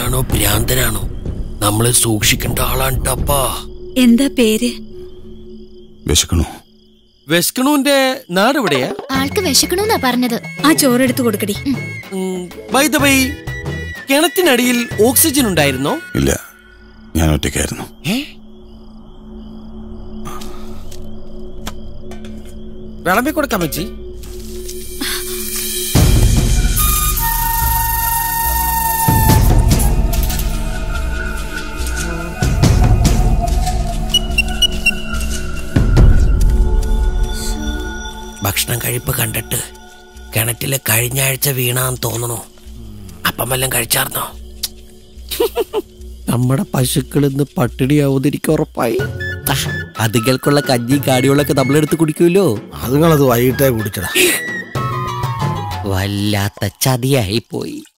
മണ്ടനാണോ ഭ്രാന്തനാണോ നമ്മളെ സൂക്ഷിക്കേണ്ട ആളാണ് ടപ്പാ എന്താ പേര് വിശക്കണു വെസ്കണുവിന്റെ നാട് എവിടെയാ ആൾക്ക് വിശക്കണമെന്നാ പറഞ്ഞത് ആ ചോറെടുത്ത് കൊടുക്കടി ബൈ ദ ബൈ കിണറ്റിനടിയിൽ ഓക്സിജൻ ഉണ്ടായിരുന്നോ ഇല്ല ഞാൻ ഒറ്റയ്ക്കായിരുന്നു വിളമ്പി കൊടുക്കാൻ പറ്റി ഭക്ഷണം കഴിപ്പ് കണ്ടിട്ട് കിണറ്റില് കഴിഞ്ഞ ആഴ്ച വീണാന്ന് തോന്നണോ അപ്പം വല്ലതും കഴിച്ചാർന്നോ നമ്മുടെ പശുക്കൾ ഇന്ന് പട്ടിണിയാവുന്നിരിക്കും ഉറപ്പായി അതുകൾക്കുള്ള കഞ്ഞി കാടികളൊക്കെ നമ്മളെടുത്ത് കുടിക്കുമല്ലോ അതുങ്ങളത് വൈകിട്ടേ കുടിച്ചടാ വല്ലാത്ത ചതിയായി പോയി